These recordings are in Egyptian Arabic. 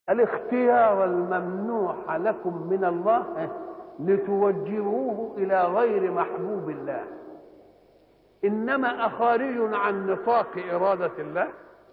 الاختيار الممنوح لكم من الله لتوجهوه إلى غير محبوب الله إنما أخارج عن نطاق إرادة الله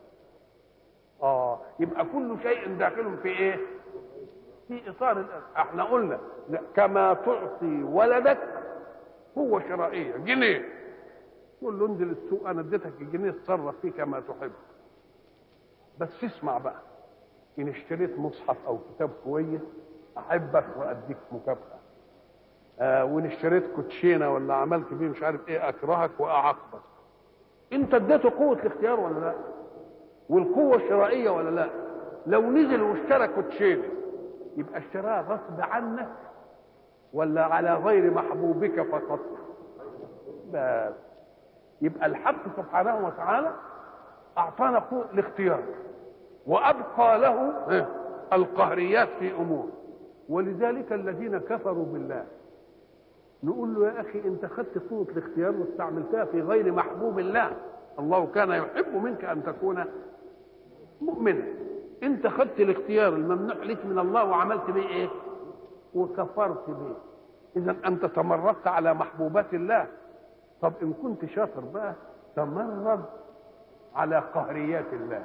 آه يبقى كل شيء داخل في إيه؟ في إطار احنا قلنا كما تعطي ولدك هو شرائية جنيه تقول له انزل السوق انا اديتك الجنيه اتصرف فيه كما تحب بس اسمع بقى ان اشتريت مصحف او كتاب كويس احبك واديك مكافاه آه وان اشتريت كوتشينه ولا عملت بيه مش عارف ايه اكرهك واعاقبك انت اديته قوه الاختيار ولا لا والقوه الشرائيه ولا لا لو نزل واشترى كوتشينه يبقى اشتراها غصب عنك ولا على غير محبوبك فقط بس يبقى الحق سبحانه وتعالى اعطانا قوه الاختيار وابقى له القهريات في امور ولذلك الذين كفروا بالله نقول له يا اخي انت خدت قوه الاختيار واستعملتها في غير محبوب الله الله كان يحب منك ان تكون مؤمنا انت خدت الاختيار الممنوع لك من الله وعملت به ايه وكفرت به اذا انت تمردت على محبوبات الله طب ان كنت شاطر بقى تمرد على قهريات الله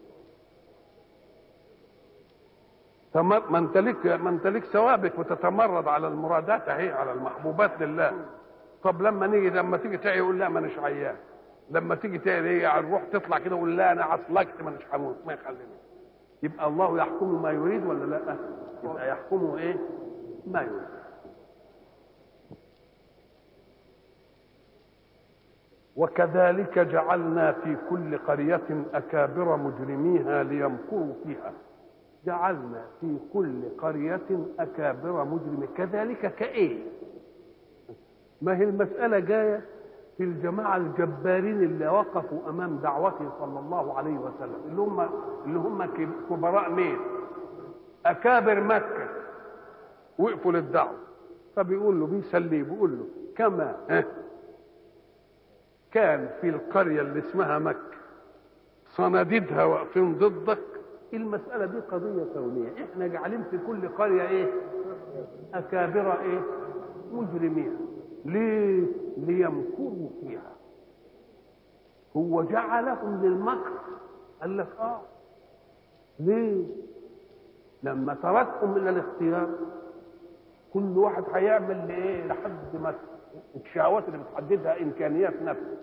ما انت لك ما انت لك ثوابت وتتمرد على المرادات اهي على المحبوبات لله طب لما نيجي لما تيجي تعي يقول لا ما اناش عيان لما تيجي تعي الروح تطلع كده يقول لا انا عصلكت ما اناش هموت ما يخليني يبقى الله يحكم ما يريد ولا لا يبقى يحكم ايه ما يريد وكذلك جعلنا في كل قرية أكابر مجرميها ليمكروا فيها جعلنا في كل قرية أكابر مجرمين كذلك كإيه ما هي المسألة جاية في الجماعة الجبارين اللي وقفوا أمام دعوته صلى الله عليه وسلم اللي هم اللي هم كبراء مين؟ أكابر مكة وقفوا للدعوة فبيقول له بيسليه بيقول له كما كان في القرية اللي اسمها مكة صناديدها واقفين ضدك المسألة دي قضية كونية احنا جعلين في كل قرية ايه أكابر ايه مجرمين ليه ليمكروا فيها هو جعلهم للمكر قال لك اه ليه لما تركهم من الاختيار كل واحد هيعمل لايه لحد ما الشهوات اللي بتحددها امكانيات نفسه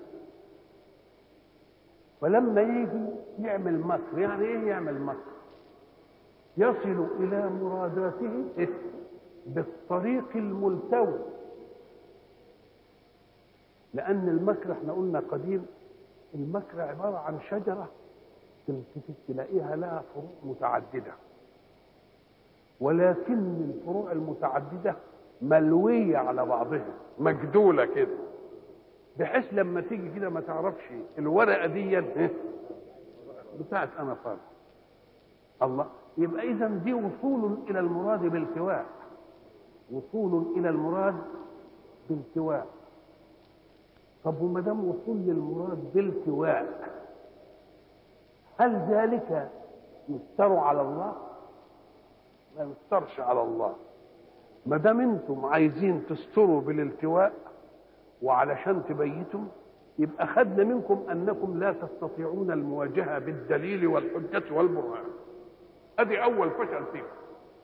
فلما يجي يعمل مكر يعني ايه يعمل مكر يصل الى مراداته بالطريق الملتوي لان المكر احنا قلنا قديم المكر عباره عن شجره تلتفت تلاقيها لها فروع متعدده ولكن الفروع المتعدده ملويه على بعضها مجدوله كده بحيث لما تيجي كده ما تعرفش الورقه دي بتاعت انا فرد الله يبقى اذا دي وصول الى المراد بالتواء وصول الى المراد بالتواء طب وما دام وصول للمراد بالتواء هل ذلك يستر على الله؟ ما يسترش على الله ما دام انتم عايزين تستروا بالالتواء وعلشان تبيتوا يبقى خدنا منكم انكم لا تستطيعون المواجهه بالدليل والحجه والبرهان ادي اول فشل فيكم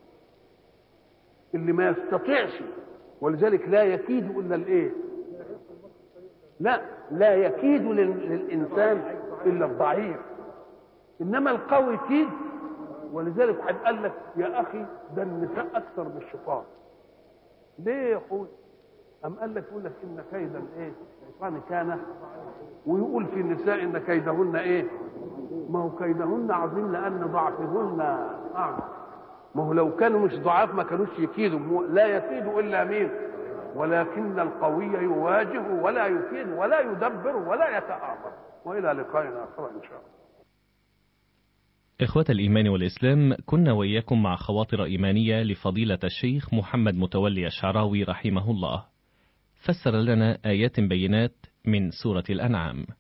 اللي ما يستطيعش ولذلك لا يكيد الا الايه لا لا يكيد للانسان الا الضعيف انما القوي كيد ولذلك حد قال لك يا اخي ده النساء اكثر من الشيطان ليه يا اخوي أم قال لك يقول لك إن كيد الإيه؟ الشيطان كان ويقول في النساء إن كيدهن إيه؟ ما هو كيدهن عظيم لأن ضعفهن أعظم ما هو لو كانوا مش ضعاف ما كانوش يكيدوا لا يكيد إلا مين؟ ولكن القوي يواجه ولا يكيد ولا يدبر ولا يتآمر وإلى لقاء آخر إن شاء الله إخوة الإيمان والإسلام كنا وإياكم مع خواطر إيمانية لفضيلة الشيخ محمد متولي الشعراوي رحمه الله فسر لنا آيات بينات من سورة الأنعام